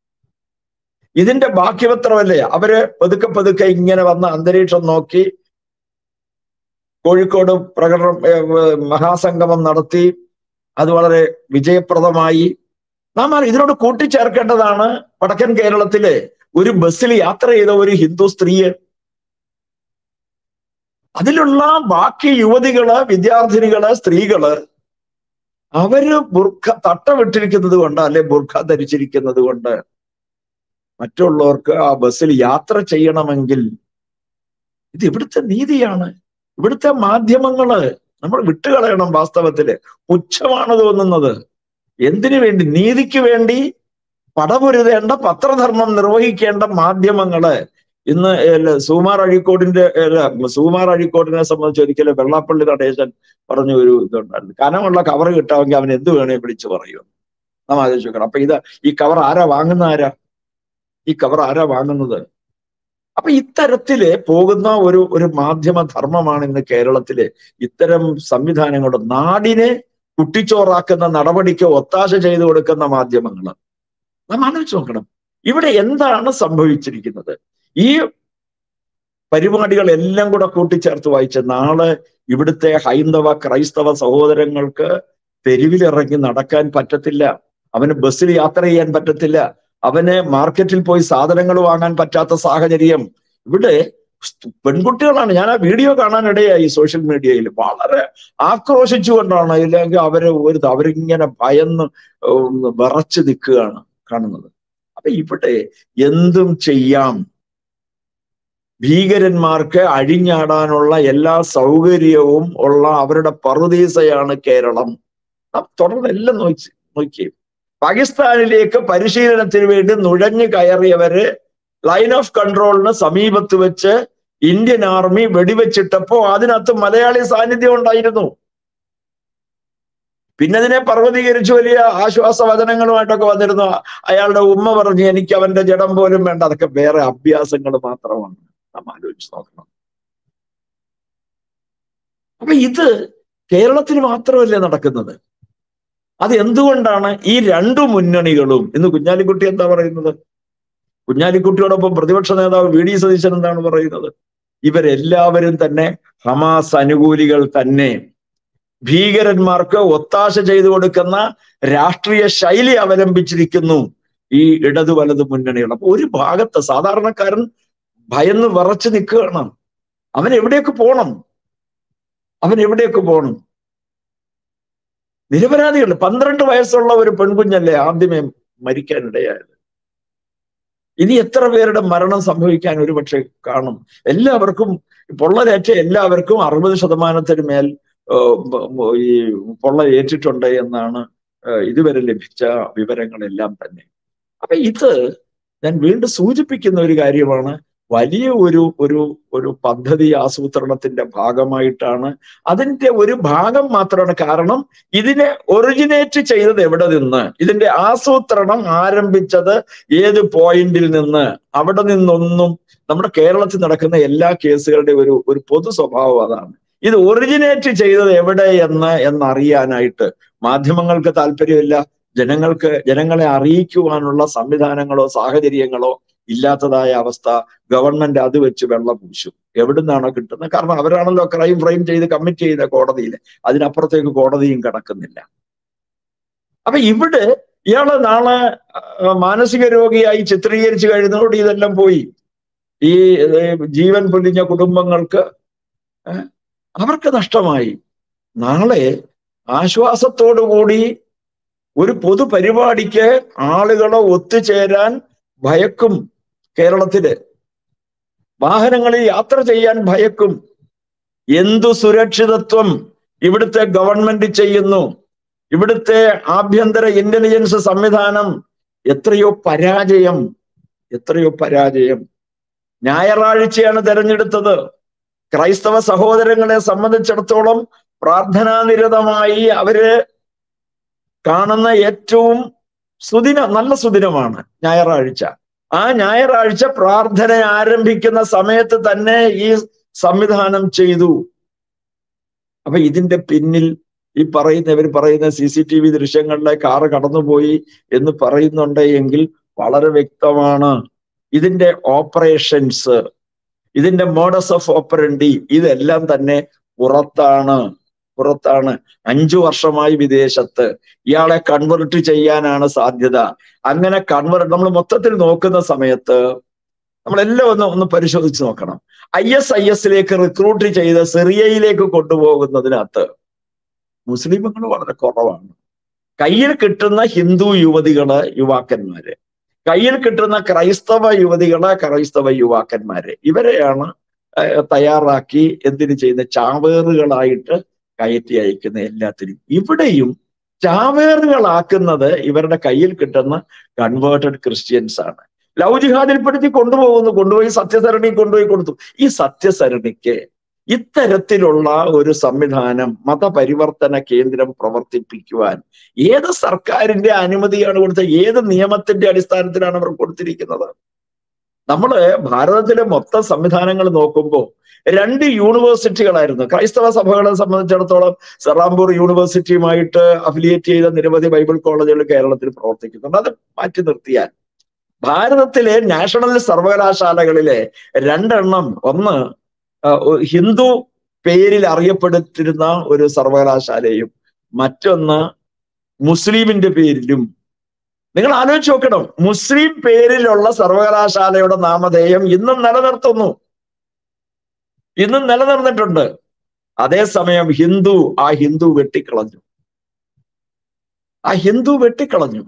ഇതിന്റെ ബാക്കിപത്രമല്ലേ അവര് പതുക്കെ പതുക്കെ ഇങ്ങനെ വന്ന അന്തരീക്ഷം നോക്കി കോഴിക്കോട് പ്രകടനം മഹാസംഗമം നടത്തി അത് വളരെ വിജയപ്രദമായി നാം ഇതിനോട് കൂട്ടിച്ചേർക്കേണ്ടതാണ് വടക്കൻ കേരളത്തിലെ ഒരു ബസ്സിൽ യാത്ര ചെയ്ത ഒരു ഹിന്ദു സ്ത്രീയെ അതിലുള്ള ബാക്കി യുവതികള് വിദ്യാർത്ഥിനികള് സ്ത്രീകള് അവര് ബുർഖ തട്ടമിട്ടിരിക്കുന്നത് കൊണ്ട് അല്ലെ ബുർഖ ധരിച്ചിരിക്കുന്നത് കൊണ്ട് മറ്റുള്ളവർക്ക് ആ ബസ്സിൽ യാത്ര ചെയ്യണമെങ്കിൽ ഇത് ഇവിടുത്തെ നീതിയാണ് ഇവിടുത്തെ മാധ്യമങ്ങള് നമ്മൾ വിട്ടുകളയണം വാസ്തവത്തില് പുച്ഛമാണ് തോന്നുന്നത് എന്തിനു വേണ്ടി നീതിക്ക് വേണ്ടി പടപൊരുതേണ്ട പത്രധർമ്മം നിർവഹിക്കേണ്ട മാധ്യമങ്ങള് ഇന്ന് സുമാർ അഴീക്കോടിന്റെ സുമാർ അഴീക്കോടിനെ സംബന്ധിച്ച് ഒരിക്കലും വെള്ളാപ്പള്ളി നടേശൻ പറഞ്ഞ ഒരു ഇതുണ്ടായിരുന്നു കനമുള്ള കവർ കിട്ടാമെങ്കിൽ അവൻ എന്ത് വേണേ വിളിച്ചു പറയും നാം ആലോചിച്ച് നോക്കണം അപ്പൊ ഇത് ഈ കവർ ആരാ വാങ്ങുന്ന ആരാ ഈ കവർ ആരാ വാങ്ങുന്നത് അപ്പൊ ഇത്തരത്തില് പോകുന്ന ഒരു ഒരു മാധ്യമ ധർമ്മമാണ് ഇന്ന് കേരളത്തില് ഇത്തരം സംവിധാനങ്ങളുടെ നാടിനെ കുട്ടിച്ചോറാക്കുന്ന നടപടിക്ക് ഒത്താശ ചെയ്തു കൊടുക്കുന്ന മാധ്യമങ്ങൾ നാം ആലോചിച്ച് നോക്കണം ഇവിടെ എന്താണ് സംഭവിച്ചിരിക്കുന്നത് ഈ പരിപാടികളെല്ലാം കൂടെ കൂട്ടിച്ചേർത്ത് വായിച്ച് നാളെ ഇവിടുത്തെ ഹൈന്ദവ ക്രൈസ്തവ സഹോദരങ്ങൾക്ക് തെരുവിലിറങ്ങി നടക്കാൻ പറ്റത്തില്ല അവന് ബസ്സിൽ യാത്ര ചെയ്യാൻ പറ്റത്തില്ല അവന് മാർക്കറ്റിൽ പോയി സാധനങ്ങൾ വാങ്ങാൻ പറ്റാത്ത സാഹചര്യം ഇവിടെ പെൺകുട്ടികളാണ് ഞാൻ ആ വീഡിയോ കാണാനിടയായി സോഷ്യൽ മീഡിയയിൽ വളരെ ആക്രോശിച്ചുകൊണ്ടാണ് ഇല്ലെങ്കിൽ അവര് ഒരു അവരിങ്ങനെ ഭയന്ന് വിറച്ച് നിൽക്കുകയാണ് കാണുന്നത് അപ്പൊ ഇവിടെ എന്തും ചെയ്യാം ഭീകരന്മാർക്ക് അഴിഞ്ഞാടാനുള്ള എല്ലാ സൗകര്യവും ഉള്ള അവരുടെ പറുദീസയാണ് കേരളം തുടർന്ന് എല്ലാം നോക്കി നോക്കി പാകിസ്ഥാനിലേക്ക് പരിശീലനത്തിന് വേണ്ടി നുഴഞ്ഞു കയറിയവര് ലൈൻ ഓഫ് കൺട്രോളിന് സമീപത്ത് വെച്ച് ഇന്ത്യൻ ആർമി വെടിവെച്ചിട്ടപ്പോ അതിനകത്ത് മലയാളി സാന്നിധ്യം ഉണ്ടായിരുന്നു പിന്നെ അതിനെ പർവ്വതീകരിച്ച് വലിയ ആശ്വാസവചനങ്ങളുമായിട്ടൊക്കെ വന്നിരുന്നു അയാളുടെ ഉമ്മ പറഞ്ഞു എനിക്ക് അവന്റെ ജഡം പോലും വേണ്ട അതൊക്കെ വേറെ അഭ്യാസങ്ങൾ മാത്രമാണ് നാം ആലോചിച്ച് നോക്കണം അപ്പൊ ഇത് കേരളത്തിൽ മാത്രമല്ലേ നടക്കുന്നത് അത് എന്തുകൊണ്ടാണ് ഈ രണ്ടു മുന്നണികളും ഇന്ന് കുഞ്ഞാലിക്കുട്ടി എന്താ പറയുന്നത് കുഞ്ഞാലിക്കുട്ടിയോടൊപ്പം പ്രതിപക്ഷ നേതാവ് വി ഡി സതീശൻ എന്താണ് പറയുന്നത് ഇവരെല്ലാവരും തന്നെ ഹമാസ് അനുകൂലികൾ തന്നെ ഭീകരന്മാർക്ക് ഒത്താശ ചെയ്തു കൊടുക്കുന്ന രാഷ്ട്രീയ ശൈലി അവലംബിച്ചിരിക്കുന്നു ഈ ഇടതു വലതു മുന്നണികൾ അപ്പൊ ഒരു ഭാഗത്ത് സാധാരണക്കാരൻ ഭയന്ന് വിറച്ചു നിൽക്കുകയാണ് അവൻ എവിടേക്ക് പോണം അവൻ എവിടേക്ക് പോകണം നിരപരാധികൾ പന്ത്രണ്ട് വയസ്സുള്ള ഒരു പെൺകുഞ്ഞല്ലേ ആദ്യമേ മരിക്കാനിടയായത് ഇനി എത്ര പേരുടെ മരണം സംഭവിക്കാൻ ഒരുപക്ഷെ കാണും എല്ലാവർക്കും പൊള്ളലേറ്റ എല്ലാവർക്കും അറുപത് ശതമാനത്തിന് മേൽ ഈ പൊള്ള ഏറ്റിട്ടുണ്ട് എന്നാണ് ഇതുവരെ ലഭിച്ച വിവരങ്ങളെല്ലാം തന്നെ അപ്പൊ ഇത് ഞാൻ വീണ്ടും സൂചിപ്പിക്കുന്ന ഒരു കാര്യമാണ് വലിയ ഒരു ഒരു ഒരു പദ്ധതി ആസൂത്രണത്തിന്റെ ഭാഗമായിട്ടാണ് അതിന്റെ ഒരു ഭാഗം മാത്രമാണ് കാരണം ഇതിനെ ഒറിജിനേറ്റ് ചെയ്തത് എവിടെ നിന്ന് ഇതിന്റെ ആസൂത്രണം ആരംഭിച്ചത് ഏത് പോയിന്റിൽ നിന്ന് അവിടെ നിന്നൊന്നും നമ്മുടെ കേരളത്തിൽ നടക്കുന്ന എല്ലാ കേസുകളുടെ ഒരു ഒരു പൊതു സ്വഭാവം അതാണ് ഇത് ഒറിജിനേറ്റ് ചെയ്തത് എവിടെ എന്ന് എന്നറിയാനായിട്ട് മാധ്യമങ്ങൾക്ക് താല്പര്യമില്ല ജനങ്ങൾക്ക് ജനങ്ങളെ അറിയിക്കുവാനുള്ള സംവിധാനങ്ങളോ സാഹചര്യങ്ങളോ ഇല്ലാത്തതായ അവസ്ഥ ഗവൺമെന്റ് അത് വെച്ച് വെള്ളം പൂശും എവിടുന്നാണോ കിട്ടുന്നത് കാരണം അവരാണല്ലോ ക്രൈം ഫ്രെയിം ചെയ്ത് കമ്മിറ്റ് ചെയ്ത കോടതിയിൽ അതിനപ്പുറത്തേക്ക് കോടതിയും കിടക്കുന്നില്ല അപ്പൊ ഇവിടെ ഇയാള് നാളെ മാനസിക രോഗിയായി ചിത്രീകരിച്ചു കഴിഞ്ഞതോട് ഇതെല്ലാം പോയി ഈ ജീവൻ പൊലിഞ്ഞ കുടുംബങ്ങൾക്ക് അവർക്ക് നഷ്ടമായി നാളെ ആശ്വാസത്തോടു കൂടി ഒരു പൊതുപരിപാടിക്ക് ആളുകളെ ഒത്തുചേരാൻ ഭയക്കും കേരളത്തില് വാഹനങ്ങളിൽ യാത്ര ചെയ്യാൻ ഭയക്കും എന്തു സുരക്ഷിതത്വം ഇവിടുത്തെ ഗവൺമെന്റ് ചെയ്യുന്നു ഇവിടുത്തെ ആഭ്യന്തര ഇന്റലിജൻസ് സംവിധാനം എത്രയോ പരാജയം എത്രയോ പരാജയം ഞായറാഴ്ചയാണ് തെരഞ്ഞെടുത്തത് ക്രൈസ്തവ സഹോദരങ്ങളെ സംബന്ധിച്ചിടത്തോളം പ്രാർത്ഥനാനിരതമായി അവര് കാണുന്ന ഏറ്റവും സുദിന നല്ല സുദിനമാണ് ഞായറാഴ്ച ആ ഞായറാഴ്ച പ്രാർത്ഥന ആരംഭിക്കുന്ന സമയത്ത് തന്നെ ഈ സംവിധാനം ചെയ്തു അപ്പൊ ഇതിന്റെ പിന്നിൽ ഈ പറയുന്ന ഇവർ പറയുന്ന സി സി ടി വി ദൃശ്യങ്ങളിലെ കാറ് കടന്നുപോയി എന്ന് പറയുന്നുണ്ട് എങ്കിൽ വളരെ വ്യക്തമാണ് ഇതിന്റെ ഓപ്പറേഷൻസ് ഇതിന്റെ മോഡസ് ഓഫ് ഓപ്പറൻഡി ഇതെല്ലാം തന്നെ പുറത്താണ് പുറത്താണ് അഞ്ചു വർഷമായി വിദേശത്ത് ഇയാളെ കൺവെർട്ട് ചെയ്യാനാണ് സാധ്യത അങ്ങനെ കൺവെർട്ട് നമ്മൾ മൊത്തത്തിൽ നോക്കുന്ന സമയത്ത് നമ്മളെല്ലാം ഒന്ന് ഒന്ന് പരിശോധിച്ച് നോക്കണം ഐ എസ് ഐ എസിലേക്ക് റിക്രൂട്ട് ചെയ്ത് സിറിയയിലേക്ക് കൊണ്ടുപോകുന്നതിനകത്ത് മുസ്ലിമുകൾ വളരെ കുറവാണ് കയ്യിൽ കിട്ടുന്ന ഹിന്ദു യുവതികള് യുവാക്കന്മാര് കയ്യിൽ കിട്ടുന്ന ക്രൈസ്തവ യുവതികള് ക്രൈസ്തവ യുവാക്കന്മാര് ഇവരെയാണ് തയ്യാറാക്കി എന്തിനു ചെയ്യുന്ന ചാവേറുകളായിട്ട് കയറ്റി അയക്കുന്ന എല്ലാത്തിനും ഇവിടെയും ചാവേറുകളാക്കുന്നത് ഇവരുടെ കയ്യിൽ കിട്ടുന്ന കൺവേർട്ടഡ് ക്രിസ്ത്യൻസ് ആണ് ലവ് ജിഹാദിൽപ്പെടുത്തി കൊണ്ടുപോകുന്നു കൊണ്ടുപോയി സത്യസരണി കൊണ്ടുപോയി കൊടുത്തു ഈ സത്യസരണിക്ക് ഇത്തരത്തിലുള്ള ഒരു സംവിധാനം മതപരിവർത്തന കേന്ദ്രം പ്രവർത്തിപ്പിക്കുവാൻ ഏത് സർക്കാരിന്റെ അനുമതിയാണ് കൊടുത്തത് ഏത് നിയമത്തിന്റെ അടിസ്ഥാനത്തിലാണ് അവർ കൊടുത്തിരിക്കുന്നത് നമ്മള് ഭാരതത്തിലെ മൊത്തം സംവിധാനങ്ങൾ നോക്കുമ്പോൾ രണ്ട് യൂണിവേഴ്സിറ്റികളായിരുന്നു ക്രൈസ്തവ സഭകളെ സംബന്ധിച്ചിടത്തോളം സെറാംപൂർ യൂണിവേഴ്സിറ്റിയുമായിട്ട് അഫിലിയേറ്റ് ചെയ്ത നിരവധി ബൈബിൾ കോളേജുകൾ കേരളത്തിൽ പ്രവർത്തിക്കുന്നുണ്ട് അത് മാറ്റി നിർത്തിയാൽ ഭാരതത്തിലെ നാഷണൽ സർവകലാശാലകളിലെ രണ്ടെണ്ണം ഒന്ന് ഹിന്ദു പേരിൽ അറിയപ്പെടുത്തിരുന്ന ഒരു സർവകലാശാലയും മറ്റൊന്ന് മുസ്ലിമിന്റെ പേരിലും നിങ്ങൾ ആലോചിച്ച് നോക്കണം മുസ്ലിം പേരിലുള്ള സർവകലാശാലയുടെ നാമധേയം ഇന്നും നിലനിർത്തുന്നു ഇന്നും നിലനിർന്നിട്ടുണ്ട് അതേസമയം ഹിന്ദു ആ ഹിന്ദു വെട്ടിക്കളഞ്ഞു ആ ഹിന്ദു വെട്ടിക്കളഞ്ഞു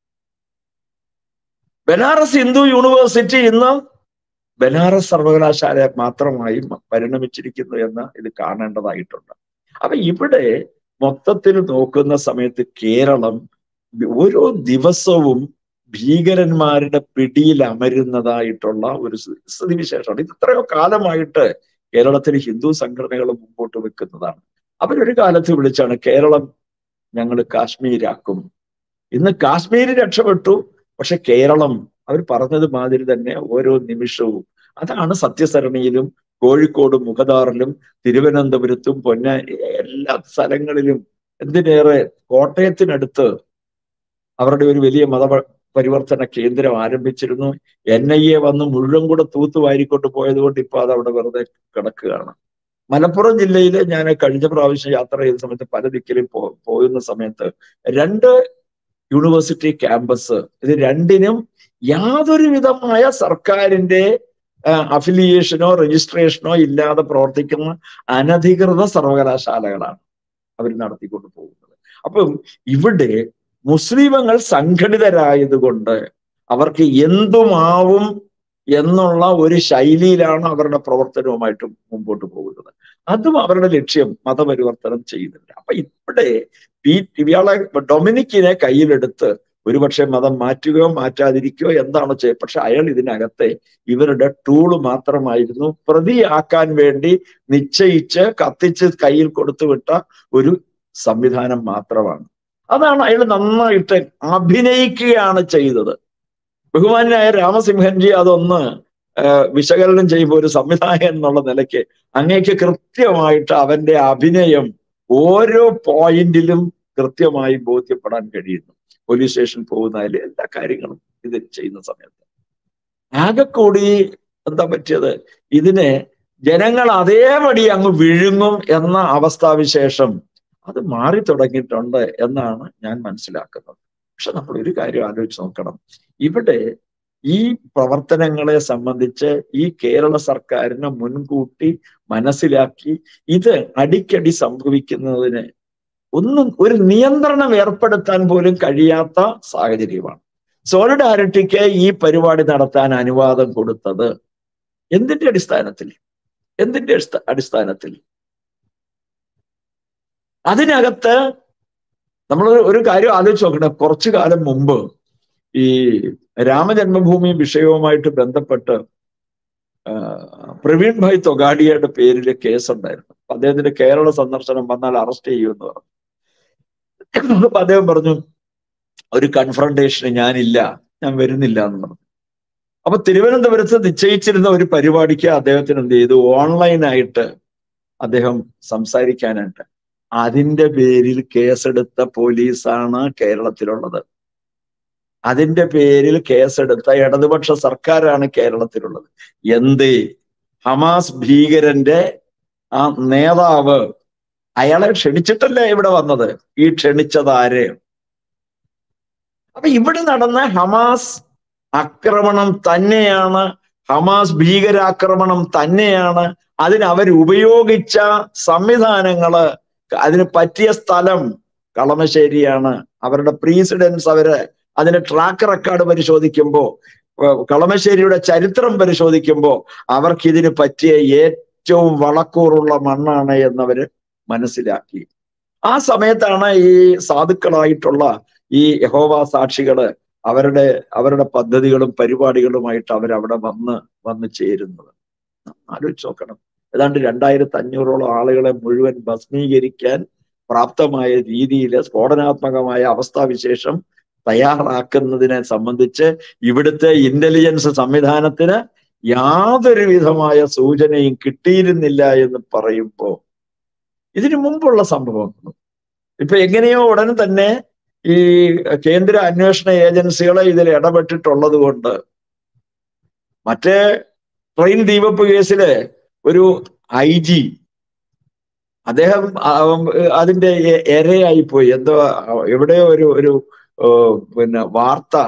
ബനാറസ് ഹിന്ദു യൂണിവേഴ്സിറ്റി ഇന്ന് ബനാറസ് സർവകലാശാല മാത്രമായി പരിണമിച്ചിരിക്കുന്നു എന്ന് ഇത് കാണേണ്ടതായിട്ടുണ്ട് അപ്പൊ ഇവിടെ മൊത്തത്തിൽ നോക്കുന്ന സമയത്ത് കേരളം ഓരോ ദിവസവും ഭീകരന്മാരുടെ പിടിയിൽ അമരുന്നതായിട്ടുള്ള ഒരു സ്ഥിതിവിശേഷമാണ് ഇത് എത്രയോ കാലമായിട്ട് കേരളത്തിൽ ഹിന്ദു സംഘടനകൾ മുമ്പോട്ട് വെക്കുന്നതാണ് അവരൊരു കാലത്ത് വിളിച്ചാണ് കേരളം ഞങ്ങൾ കാശ്മീരാക്കും ഇന്ന് കാശ്മീർ രക്ഷപ്പെട്ടു പക്ഷെ കേരളം അവർ പറഞ്ഞത് മാതിരി തന്നെ ഓരോ നിമിഷവും അതാണ് സത്യസരണിയിലും കോഴിക്കോട് മുഖദാറിലും തിരുവനന്തപുരത്തും പൊന്ന എല്ലാ സ്ഥലങ്ങളിലും എന്തിനേറെ കോട്ടയത്തിനടുത്ത് അവരുടെ ഒരു വലിയ മത പരിവർത്തന കേന്ദ്രം ആരംഭിച്ചിരുന്നു എൻ ഐ എ വന്ന് മുഴുവൻ കൂടെ തൂത്ത് വാരിക്കൊണ്ട് പോയത് കൊണ്ട് ഇപ്പൊ അത് അവിടെ വെറുതെ കിടക്കുകയാണ് മലപ്പുറം ജില്ലയിൽ ഞാൻ കഴിഞ്ഞ പ്രാവശ്യം യാത്ര ചെയ്ത സമയത്ത് പല ദിക്കിലും പോ പോകുന്ന സമയത്ത് രണ്ട് യൂണിവേഴ്സിറ്റി ക്യാമ്പസ് ഇത് രണ്ടിനും യാതൊരു വിധമായ സർക്കാരിന്റെ അഫിലിയേഷനോ രജിസ്ട്രേഷനോ ഇല്ലാതെ പ്രവർത്തിക്കുന്ന അനധികൃത സർവകലാശാലകളാണ് അവർ നടത്തിക്കൊണ്ട് പോകുന്നത് അപ്പം ഇവിടെ മുസ്ലിമങ്ങൾ സംഘടിതരായതുകൊണ്ട് അവർക്ക് എന്തുമാവും എന്നുള്ള ഒരു ശൈലിയിലാണ് അവരുടെ പ്രവർത്തനവുമായിട്ട് മുമ്പോട്ട് പോകുന്നത് അതും അവരുടെ ലക്ഷ്യം മതപരിവർത്തനം ചെയ്യുന്നില്ല അപ്പൊ ഇവിടെ ഈ ഇയാളെ ഡൊമിനിക്കിനെ കയ്യിലെടുത്ത് ഒരുപക്ഷെ മതം മാറ്റുകയോ മാറ്റാതിരിക്കുകയോ എന്താണോ ചെയ്യുക പക്ഷെ അയാൾ ഇതിനകത്തെ ഇവരുടെ ടൂള് മാത്രമായിരുന്നു പ്രതിയാക്കാൻ വേണ്ടി നിശ്ചയിച്ച് കത്തിച്ച് കയ്യിൽ കൊടുത്തുവിട്ട ഒരു സംവിധാനം മാത്രമാണ് അതാണ് അയാൾ നന്നായിട്ട് അഭിനയിക്കുകയാണ് ചെയ്തത് ബഹുമാനായ രാമസിംഹൻജി അതൊന്ന് വിശകലനം ചെയ്യുമ്പോൾ ഒരു സംവിധായകൻ എന്നുള്ള നിലയ്ക്ക് അങ്ങേക്ക് കൃത്യമായിട്ട് അവന്റെ അഭിനയം ഓരോ പോയിന്റിലും കൃത്യമായി ബോധ്യപ്പെടാൻ കഴിയുന്നു പോലീസ് സ്റ്റേഷൻ പോകുന്നതിൽ എല്ലാ കാര്യങ്ങളും ഇത് ചെയ്യുന്ന സമയത്ത് ആകെക്കൂടി എന്താ പറ്റിയത് ഇതിനെ ജനങ്ങൾ അതേപടി അങ്ങ് വിഴുങ്ങും എന്ന അവസ്ഥാവിശേഷം അത് മാറി തുടങ്ങിയിട്ടുണ്ട് എന്നാണ് ഞാൻ മനസ്സിലാക്കുന്നത് പക്ഷെ നമ്മൾ ഒരു കാര്യം ആലോചിച്ച് നോക്കണം ഇവിടെ ഈ പ്രവർത്തനങ്ങളെ സംബന്ധിച്ച് ഈ കേരള സർക്കാരിനെ മുൻകൂട്ടി മനസ്സിലാക്കി ഇത് അടിക്കടി സംഭവിക്കുന്നതിന് ഒന്നും ഒരു നിയന്ത്രണം ഏർപ്പെടുത്താൻ പോലും കഴിയാത്ത സാഹചര്യമാണ് സോളിഡാരിറ്റിക്ക് ഈ പരിപാടി നടത്താൻ അനുവാദം കൊടുത്തത് എന്തിന്റെ അടിസ്ഥാനത്തിൽ എന്തിന്റെ അടിസ്ഥാനത്തിൽ അതിനകത്ത് നമ്മൾ ഒരു കാര്യം ആലോചിച്ച് നോക്കണം കുറച്ചു കാലം മുമ്പ് ഈ രാമജന്മഭൂമി വിഷയവുമായിട്ട് ബന്ധപ്പെട്ട് പ്രവീൺ ഭായ് തൊഗാഡിയയുടെ പേരിൽ കേസുണ്ടായിരുന്നു അദ്ദേഹത്തിന്റെ കേരള സന്ദർശനം വന്നാൽ അറസ്റ്റ് ചെയ്യുമെന്ന് പറഞ്ഞു അപ്പൊ അദ്ദേഹം പറഞ്ഞു ഒരു കൺഫ്രണ്ടേഷന് ഞാനില്ല ഞാൻ വരുന്നില്ല എന്ന് പറഞ്ഞു അപ്പൊ തിരുവനന്തപുരത്ത് നിശ്ചയിച്ചിരുന്ന ഒരു പരിപാടിക്ക് അദ്ദേഹത്തിന് എന്ത് ചെയ്തു ഓൺലൈനായിട്ട് അദ്ദേഹം സംസാരിക്കാനായിട്ട് അതിന്റെ പേരിൽ കേസെടുത്ത പോലീസാണ് കേരളത്തിലുള്ളത് അതിന്റെ പേരിൽ കേസെടുത്ത ഇടതുപക്ഷ സർക്കാരാണ് കേരളത്തിലുള്ളത് എന്ത് ഹമാസ് ഭീകരന്റെ ആ നേതാവ് അയാളെ ക്ഷണിച്ചിട്ടല്ലേ ഇവിടെ വന്നത് ഈ ക്ഷണിച്ചത് ആര് അപ്പൊ ഇവിടെ നടന്ന ഹമാസ് ആക്രമണം തന്നെയാണ് ഹമാസ് ഭീകരാക്രമണം തന്നെയാണ് അതിന് അവർ ഉപയോഗിച്ച സംവിധാനങ്ങള് അതിന് പറ്റിയ സ്ഥലം കളമശ്ശേരിയാണ് അവരുടെ പ്രീസിഡൻസ് അവര് അതിന്റെ ട്രാക്ക് റെക്കോർഡ് പരിശോധിക്കുമ്പോൾ കളമശ്ശേരിയുടെ ചരിത്രം പരിശോധിക്കുമ്പോൾ അവർക്ക് ഇതിന് പറ്റിയ ഏറ്റവും വളക്കൂറുള്ള മണ്ണാണ് എന്നവര് മനസ്സിലാക്കി ആ സമയത്താണ് ഈ സാധുക്കളായിട്ടുള്ള ഈ യഹോവ സാക്ഷികള് അവരുടെ അവരുടെ പദ്ധതികളും പരിപാടികളുമായിട്ട് അവരവിടെ വന്ന് വന്ന് ചേരുന്നത് ആലോചിച്ച് നോക്കണം ഏതാണ്ട് രണ്ടായിരത്തി അഞ്ഞൂറോളം ആളുകളെ മുഴുവൻ ഭസ്മീകരിക്കാൻ പ്രാപ്തമായ രീതിയിൽ സ്ഫോടനാത്മകമായ അവസ്ഥാവിശേഷം തയ്യാറാക്കുന്നതിനെ സംബന്ധിച്ച് ഇവിടുത്തെ ഇന്റലിജൻസ് സംവിധാനത്തിന് യാതൊരു വിധമായ സൂചനയും കിട്ടിയിരുന്നില്ല എന്ന് പറയുമ്പോൾ ഇതിനു മുമ്പുള്ള സംഭവങ്ങൾ ഇപ്പൊ എങ്ങനെയോ ഉടനെ തന്നെ ഈ കേന്ദ്ര അന്വേഷണ ഏജൻസികളെ ഇതിൽ ഇടപെട്ടിട്ടുള്ളത് കൊണ്ട് മറ്റേ ട്രെയിൻ ദീപപ്പ് കേസില് ഒരു ഐ ജി അദ്ദേഹം അതിന്റെ ഇരയായി പോയി എന്തോ എവിടെയോ ഒരു ഒരു പിന്നെ വാർത്ത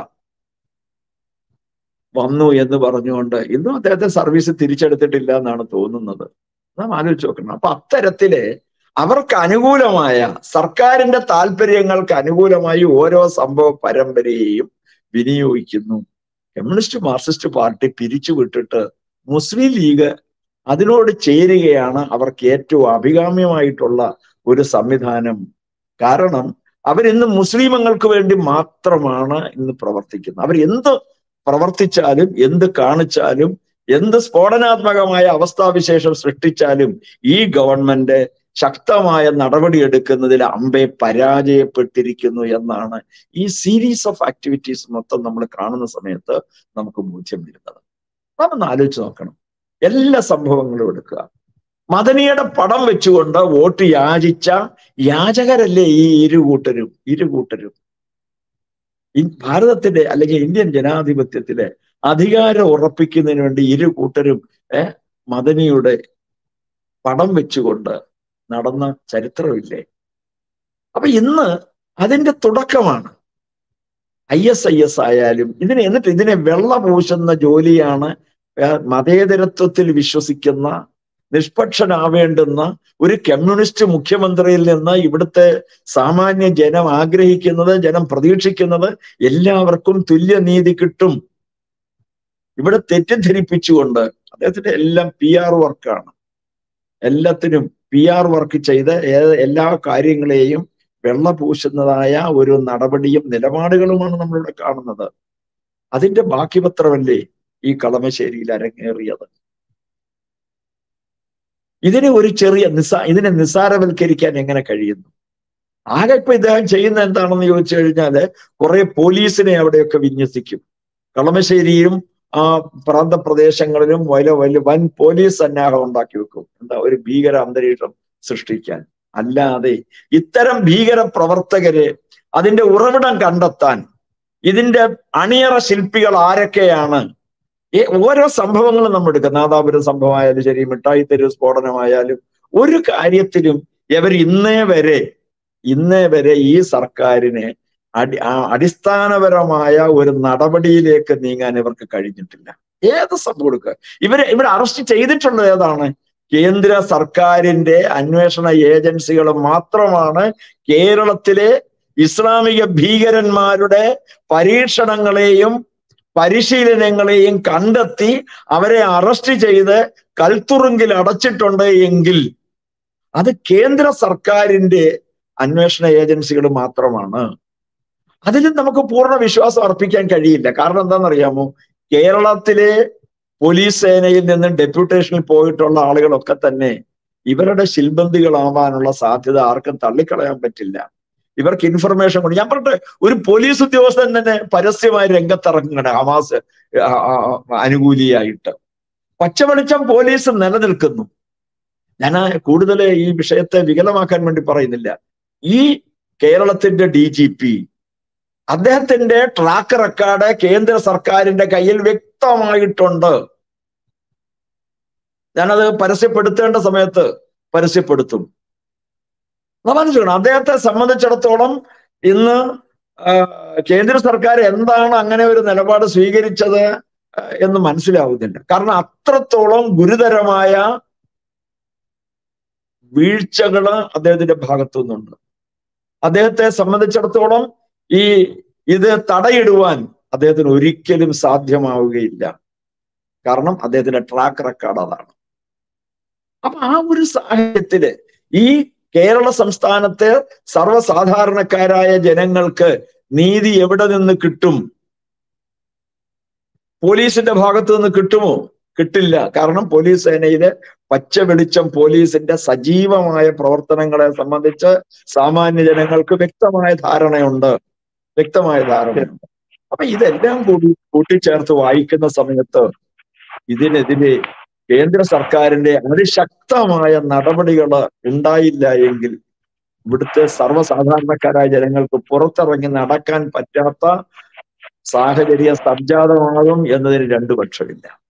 വന്നു എന്ന് പറഞ്ഞുകൊണ്ട് ഇന്നും അദ്ദേഹത്തെ സർവീസ് തിരിച്ചെടുത്തിട്ടില്ല എന്നാണ് തോന്നുന്നത് നാം ആലോചിച്ച് നോക്കണം അപ്പൊ അത്തരത്തില് അവർക്ക് അനുകൂലമായ സർക്കാരിന്റെ താല്പര്യങ്ങൾക്ക് അനുകൂലമായി ഓരോ സംഭവ പരമ്പരയെയും വിനിയോഗിക്കുന്നു കമ്മ്യൂണിസ്റ്റ് മാർക്സിസ്റ്റ് പാർട്ടി പിരിച്ചുവിട്ടിട്ട് മുസ്ലിം ലീഗ് അതിനോട് ചേരുകയാണ് അവർക്ക് ഏറ്റവും അഭികാമ്യമായിട്ടുള്ള ഒരു സംവിധാനം കാരണം അവരിന്ന് മുസ്ലിമങ്ങൾക്ക് വേണ്ടി മാത്രമാണ് ഇന്ന് പ്രവർത്തിക്കുന്നത് അവർ എന്ത് പ്രവർത്തിച്ചാലും എന്ത് കാണിച്ചാലും എന്ത് സ്ഫോടനാത്മകമായ അവസ്ഥാവിശേഷം സൃഷ്ടിച്ചാലും ഈ ഗവൺമെന്റ് ശക്തമായ നടപടി എടുക്കുന്നതിൽ അമ്പെ പരാജയപ്പെട്ടിരിക്കുന്നു എന്നാണ് ഈ സീരീസ് ഓഫ് ആക്ടിവിറ്റീസ് മൊത്തം നമ്മൾ കാണുന്ന സമയത്ത് നമുക്ക് ബോധ്യം വരുന്നത് നാം ആലോചിച്ച് നോക്കണം എല്ലാ സംഭവങ്ങളും എടുക്കുക മദനിയുടെ പടം വെച്ചുകൊണ്ട് വോട്ട് യാചിച്ച യാചകരല്ലേ ഈ ഇരു കൂട്ടരും ഇരു കൂട്ടരും ഈ ഭാരതത്തിന്റെ അല്ലെങ്കിൽ ഇന്ത്യൻ ജനാധിപത്യത്തിലെ അധികാരം ഉറപ്പിക്കുന്നതിന് വേണ്ടി ഇരു കൂട്ടരും ഏർ മദനിയുടെ പടം വെച്ചുകൊണ്ട് നടന്ന ചരിത്രമില്ലേ അപ്പൊ ഇന്ന് അതിന്റെ തുടക്കമാണ് ഐ എസ് ഐ എസ് ആയാലും ഇതിനെ എന്നിട്ട് ഇതിനെ വെള്ള പൂശുന്ന ജോലിയാണ് മതേതരത്വത്തിൽ വിശ്വസിക്കുന്ന നിഷ്പക്ഷനാവേണ്ടുന്ന ഒരു കമ്മ്യൂണിസ്റ്റ് മുഖ്യമന്ത്രിയിൽ നിന്ന് ഇവിടുത്തെ സാമാന്യ ജനം ആഗ്രഹിക്കുന്നത് ജനം പ്രതീക്ഷിക്കുന്നത് എല്ലാവർക്കും തുല്യനീതി കിട്ടും ഇവിടെ തെറ്റിദ്ധരിപ്പിച്ചുകൊണ്ട് അദ്ദേഹത്തിന്റെ എല്ലാം പി ആർ വർക്കാണ് എല്ലാത്തിനും പി ആർ വർക്ക് ചെയ്ത് എല്ലാ കാര്യങ്ങളെയും വെള്ള പൂശുന്നതായ ഒരു നടപടിയും നിലപാടുകളുമാണ് നമ്മളിവിടെ കാണുന്നത് അതിന്റെ ബാക്കി പത്രമല്ലേ ഈ കളമശ്ശേരിയിൽ അരങ്ങേറിയത് ഇതിനെ ഒരു ചെറിയ നിസാ ഇതിനെ നിസ്സാരവൽക്കരിക്കാൻ എങ്ങനെ കഴിയുന്നു ആകെ ഇപ്പൊ ഇദ്ദേഹം ചെയ്യുന്ന എന്താണെന്ന് ചോദിച്ചു കഴിഞ്ഞാല് കുറെ പോലീസിനെ അവിടെയൊക്കെ വിന്യസിക്കും കളമശ്ശേരിയും ആ പ്രാന്ത പ്രദേശങ്ങളിലും വലിയ വലിയ വൻ പോലീസ് സന്നാഹം ഉണ്ടാക്കി വെക്കും എന്താ ഒരു ഭീകര അന്തരീക്ഷം സൃഷ്ടിക്കാൻ അല്ലാതെ ഇത്തരം ഭീകര പ്രവർത്തകരെ അതിന്റെ ഉറവിടം കണ്ടെത്താൻ ഇതിന്റെ അണിയറ ശില്പികൾ ആരൊക്കെയാണ് ഈ ഓരോ സംഭവങ്ങളും നമ്മൾ എടുക്കുക നാദാപുരം സംഭവമായാലും ശരി മിഠായി തെരുവ് സ്ഫോടനമായാലും ഒരു കാര്യത്തിലും ഇവർ ഇന്നേ വരെ ഇന്നേ വരെ ഈ സർക്കാരിനെ അടി അടിസ്ഥാനപരമായ ഒരു നടപടിയിലേക്ക് നീങ്ങാൻ ഇവർക്ക് കഴിഞ്ഞിട്ടില്ല ഏത് സംഭവം എടുക്കുക ഇവരെ ഇവിടെ അറസ്റ്റ് ചെയ്തിട്ടുള്ളത് ഏതാണ് കേന്ദ്ര സർക്കാരിന്റെ അന്വേഷണ ഏജൻസികൾ മാത്രമാണ് കേരളത്തിലെ ഇസ്ലാമിക ഭീകരന്മാരുടെ പരീക്ഷണങ്ങളെയും പരിശീലനങ്ങളെയും കണ്ടെത്തി അവരെ അറസ്റ്റ് ചെയ്ത് കൽത്തുറുങ്കിൽ അടച്ചിട്ടുണ്ട് എങ്കിൽ അത് കേന്ദ്ര സർക്കാരിന്റെ അന്വേഷണ ഏജൻസികൾ മാത്രമാണ് അതിലും നമുക്ക് പൂർണ്ണ വിശ്വാസം അർപ്പിക്കാൻ കഴിയില്ല കാരണം എന്താണെന്നറിയാമോ കേരളത്തിലെ പോലീസ് സേനയിൽ നിന്നും ഡെപ്യൂട്ടേഷനിൽ പോയിട്ടുള്ള ആളുകളൊക്കെ തന്നെ ഇവരുടെ ശിൽബന്ധികളാവാനുള്ള സാധ്യത ആർക്കും തള്ളിക്കളയാൻ പറ്റില്ല ഇവർക്ക് ഇൻഫർമേഷൻ കൊണ്ട് ഞാൻ പറഞ്ഞിട്ട് ഒരു പോലീസ് ഉദ്യോഗസ്ഥൻ തന്നെ പരസ്യമായി രംഗത്തിറങ്ങണം ഹമാസ് അനുകൂലിയായിട്ട് പച്ചവെളിച്ചം പോലീസ് നിലനിൽക്കുന്നു ഞാൻ കൂടുതൽ ഈ വിഷയത്തെ വികലമാക്കാൻ വേണ്ടി പറയുന്നില്ല ഈ കേരളത്തിന്റെ ഡി ജി പി അദ്ദേഹത്തിന്റെ ട്രാക്ക് റെക്കോർഡ് കേന്ദ്ര സർക്കാരിന്റെ കയ്യിൽ വ്യക്തമായിട്ടുണ്ട് ഞാനത് പരസ്യപ്പെടുത്തേണ്ട സമയത്ത് പരസ്യപ്പെടുത്തും മനസ്സിലാക്കണം അദ്ദേഹത്തെ സംബന്ധിച്ചിടത്തോളം ഇന്ന് കേന്ദ്ര സർക്കാർ എന്താണ് അങ്ങനെ ഒരു നിലപാട് സ്വീകരിച്ചത് എന്ന് മനസ്സിലാവുന്നില്ല കാരണം അത്രത്തോളം ഗുരുതരമായ വീഴ്ചകള് അദ്ദേഹത്തിന്റെ ഭാഗത്തു നിന്നുണ്ട് അദ്ദേഹത്തെ സംബന്ധിച്ചിടത്തോളം ഈ ഇത് തടയിടുവാൻ അദ്ദേഹത്തിന് ഒരിക്കലും സാധ്യമാവുകയില്ല കാരണം അദ്ദേഹത്തിന്റെ ട്രാക്ക് റെക്കോർഡ് അതാണ് അപ്പൊ ആ ഒരു സാഹചര്യത്തില് ഈ കേരള സംസ്ഥാനത്തെ സർവ്വസാധാരണക്കാരായ ജനങ്ങൾക്ക് നീതി എവിടെ നിന്ന് കിട്ടും പോലീസിന്റെ ഭാഗത്തു നിന്ന് കിട്ടുമോ കിട്ടില്ല കാരണം പോലീസ് സേനയിലെ പച്ച വെളിച്ചം പോലീസിന്റെ സജീവമായ പ്രവർത്തനങ്ങളെ സംബന്ധിച്ച് സാമാന്യ ജനങ്ങൾക്ക് വ്യക്തമായ ധാരണയുണ്ട് വ്യക്തമായ ധാരണയുണ്ട് അപ്പൊ ഇതെല്ലാം കൂടി കൂട്ടിച്ചേർത്ത് വായിക്കുന്ന സമയത്ത് ഇതിനെതിരെ കേന്ദ്ര സർക്കാരിന്റെ അതിശക്തമായ നടപടികൾ ഉണ്ടായില്ല എങ്കിൽ ഇവിടുത്തെ സർവ്വസാധാരണക്കാരായ ജനങ്ങൾക്ക് പുറത്തിറങ്ങി നടക്കാൻ പറ്റാത്ത സാഹചര്യം സംജാതമാകും എന്നതിന് രണ്ടു പക്ഷമില്ല